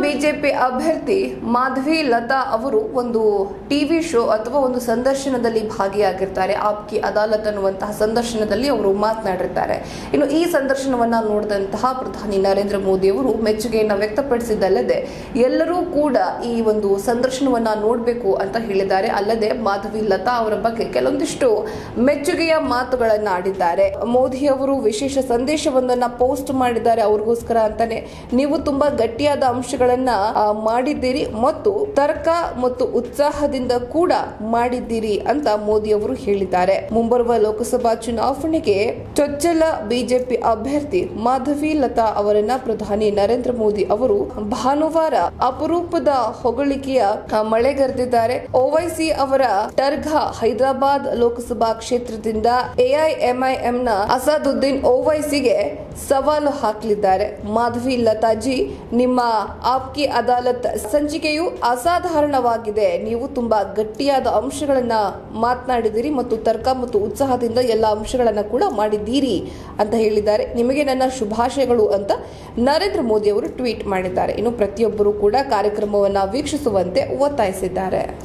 BJP ಅಭ್ಯರ್ಥಿ ಮಾಧವಿ ಲತಾ ಅವರು ಒಂದು ಟಿವಿ ಶೋ ಅಥವಾ ಒಂದು ಸಂದರ್ಶನದಲ್ಲಿ ಭಾಗಿಯಾಗಿರ್ತಾರೆ ಆಪ್ಕಿ ಅದಾಲತ್ ಅನ್ನುವಂತಹ ಸಂದರ್ಶನದಲ್ಲಿ ಅವರು ಮಾತನಾಡಿರ್ತಾರೆ ಇನ್ನು ಈ ಸಂದರ್ಶನವನ್ನ ನೋಡಿದಂತಹ ಪ್ರಧಾನಿ ನರೇಂದ್ರ ಮೋದಿ ಅವರು ಮೆಚ್ಚುಗೆಯನ್ನ ವ್ಯಕ್ತಪಡಿಸಿದ್ದಲ್ಲದೆ ಎಲ್ಲರೂ ಕೂಡ ಈ ಒಂದು ಸಂದರ್ಶನವನ್ನ ನೋಡಬೇಕು ಅಂತ ಹೇಳಿದ್ದಾರೆ ಅಲ್ಲದೆ ಮಾಧವಿ ಲತಾ ಅವರ ಬಗ್ಗೆ ಕೆಲವೊಂದಿಷ್ಟು ಮೆಚ್ಚುಗೆಯ ಮಾತುಗಳನ್ನ ಆಡಿದ್ದಾರೆ ಮೋದಿ ಅವರು ವಿಶೇಷ ಸಂದೇಶವೊಂದನ್ನ ಪೋಸ್ಟ್ ಮಾಡಿದ್ದಾರೆ ಅವ್ರಿಗೋಸ್ಕರ ಅಂತಾನೆ ನೀವು ತುಂಬಾ ಗಟ್ಟಿಯಾದ ಅಂಶಗಳನ್ನ ಆ, ಮಾಡಿದ್ದೀರಿ ಮತ್ತು ತರ್ಕ ಮತ್ತು ಉತ್ಸಾಹದಿಂದ ಕೂಡ ಮಾಡಿದ್ದೀರಿ ಅಂತ ಮೋದಿ ಅವರು ಹೇಳಿದ್ದಾರೆ ಮುಂಬರುವ ಲೋಕಸಭಾ ಚುನಾವಣೆಗೆ ಚೊಚ್ಚಲ ಬಿಜೆಪಿ ಅಭ್ಯರ್ಥಿ ಮಾಧವಿ ಲತಾ ಅವರನ್ನ ಪ್ರಧಾನಿ ನರೇಂದ್ರ ಮೋದಿ ಅವರು ಭಾನುವಾರ ಅಪರೂಪದ ಹೊಗಳಿಕೆಯ ಆ, ಮಳೆಗರೆದಿದ್ದಾರೆ ಓವೈಸಿ ಅವರ ಟರ್ಘಾ ಹೈದರಾಬಾದ್ ಲೋಕಸಭಾ ಕ್ಷೇತ್ರದಿಂದ ಎಐಎಂಐಎಂ ನ ಅಸಾದುದ್ದೀನ್ ಓವೈಸಿಗೆ ಸವಾಲು ಹಾಕಲಿದ್ದಾರೆ ಮಾಧವಿ ಲತಾಜಿ ನಿಮ್ಮ ಆಪ್ಕಿ ಅದಾಲತ್ ಸಂಚಿಕೆಯು ಅಸಾಧಾರಣವಾಗಿದೆ ನೀವು ತುಂಬಾ ಗಟ್ಟಿಯಾದ ಅಂಶಗಳನ್ನ ಮಾತನಾಡಿದಿರಿ ಮತ್ತು ತರ್ಕ ಮತ್ತು ಉತ್ಸಾಹದಿಂದ ಎಲ್ಲ ಅಂಶಗಳನ್ನ ಕೂಡ ಮಾಡಿದ್ದೀರಿ ಅಂತ ಹೇಳಿದ್ದಾರೆ ನಿಮಗೆ ನನ್ನ ಶುಭಾಶಯಗಳು ಅಂತ ನರೇಂದ್ರ ಮೋದಿ ಅವರು ಟ್ವೀಟ್ ಮಾಡಿದ್ದಾರೆ ಇನ್ನು ಪ್ರತಿಯೊಬ್ಬರು ಕೂಡ ಕಾರ್ಯಕ್ರಮವನ್ನ ವೀಕ್ಷಿಸುವಂತೆ ಒತ್ತಾಯಿಸಿದ್ದಾರೆ